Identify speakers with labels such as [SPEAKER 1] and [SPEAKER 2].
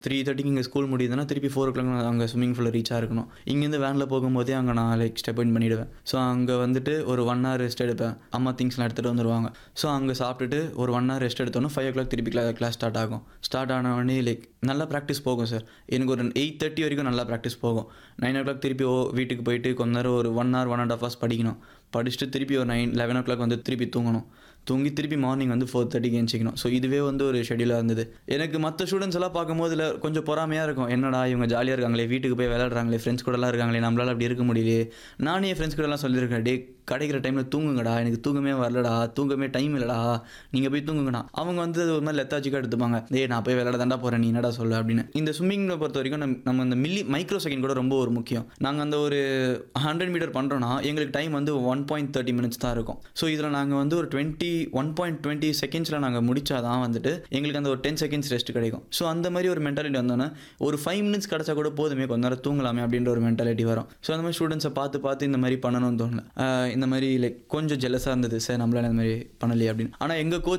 [SPEAKER 1] three தேர்ட்டிக்கு இங்கே school முடியுதுன்னா திருப்பி ஃபோர் ஓ கிளாக் அங்கே ஸ்விம்மிங் ஃபூலில் ரீச் ஆகிருக்கணும் இங்கேருந்து வேனில் போகும்போதே அங்கே நான் லைக் ஸ்டெப் இன் பண்ணிவிடுவேன் ஸோ அங்கே வந்துட்டு ஒரு ஒன் ஹவர் ரெஸ்ட் எடுப்பேன் அம்மா திங்ஸ்லாம் எடுத்துகிட்டு வந்துடுவாங்க ஸோ அங்கே சாப்பிட்டுட்டு ஒரு ஒன் ஹவர் ரெஸ்ட் எடுத்தோன்னா ஃபைவ் ஓ கிளாக் திருப்பி கிளா கிளாஸ் ஸ்டார்ட் ஆகும் ஸ்டார்ட் ஆன உடனே லைக் நல்லா ப்ராக்டிஸ் போகும் சார் எனக்கு ஒரு எயிட் தேர்ட்டி வரைக்கும் நல்லா ப்ராக்டிஸ் போகும் நைன் ஓ கிளாக் திருப்பி ஓ வீட்டுக்கு போயிட்டு கொஞ்ச நேரம் ஒரு one hour one and half hours படிக்கணும் படிச்சுட்டு திருப்பி ஒரு நைன் லெவன் ஓ கிளாக் வந்து திருப்பி தூங்கணும் தூங்கி திருப்பி மார்னிங் வந்து ஃபோர் தேர்ட்டிக்கு எழுச்சிக்கணும் ஸோ இதுவே வந்து ஒரு ஷெடியூலாக இருந்தது எனக்கு மற்ற ஸ்டூடெண்ட்ஸ் எல்லாம் பார்க்கும்போது இதில் கொஞ்சம் பொறாமையாக இருக்கும் என்னடா இவங்க ஜாலியாக இருக்காங்களே வீட்டுக்கு போய் விளையாடுறாங்களே ஃப்ரெண்ட்ஸ் கூடலாம் இருக்காங்களே நம்மளால அப்படி இருக்க முடியலையே நானே என் ஃப்ரெண்ட்ஸ் கூடலாம் சொல்லியிருக்கேன் டே கிடைக்கிற டைமில் தூங்குங்கடா எனக்கு தூங்கமே வரலடா தூங்கமே டைம் இல்லைடா நீங்கள் போய் தூங்குங்கடா அவங்க வந்து அது ஒரு மாதிரி லெத்தாச்சிக்காக எடுத்துப்பாங்க டேய் நான் போய் விளையாட தாண்டா போகிறேன் நீ என்னடா சொல்ல அப்படின்னு இந்த ஸ்விம்மிங்கில் பொறுத்த வரைக்கும் நம்ம நம்ம இந்த மில்லி மைக்ரோ செகண்ட் கூட ரொம்ப ஒரு முக்கியம் நாங்கள் அந்த ஒரு ஹண்ட்ரட் மீட்டர் பண்ணுறோன்னா எங்களுக்கு டைம் வந்து ஒன் பாயிண்ட் தேர்ட்டி மினிட்ஸ் தான் இருக்கும் ஸோ இதில் நாங்கள் வந்து ஒரு டுவெண்ட்டி ஒன் பாயிண்ட் டுவெண்ட்டி செகண்ட்ஸில் நாங்கள் முடிச்சா தான் வந்துட்டு எங்களுக்கு அந்த ஒரு டென் செகண்ட்ஸ் ரெஸ்ட் கிடைக்கும் ஸோ அந்த மாதிரி ஒரு மென்டாலிட்டி வந்தோன்னா ஒரு ஃபைவ் மினிட்ஸ் கிடச்சா கூட போதுமே கொஞ்ச நேரம் தூங்கலாமே அப்படின்ற ஒரு மென்டாலிட்டி வரும் ஸோ அந்த மாதிரி ஸ்டூடெண்ட்ஸை பார்த்து பார்த்து இந்த மாதிரி பண்ணணும்னு தோணல ஆஹ் இந்த மாதிரி லைக் கொஞ்சம் ஜெலஸாக இருந்தது சார் நம்மளால இந்த மாதிரி பண்ணலையே அப்படின்னு ஆனால் எங்கள் கோச்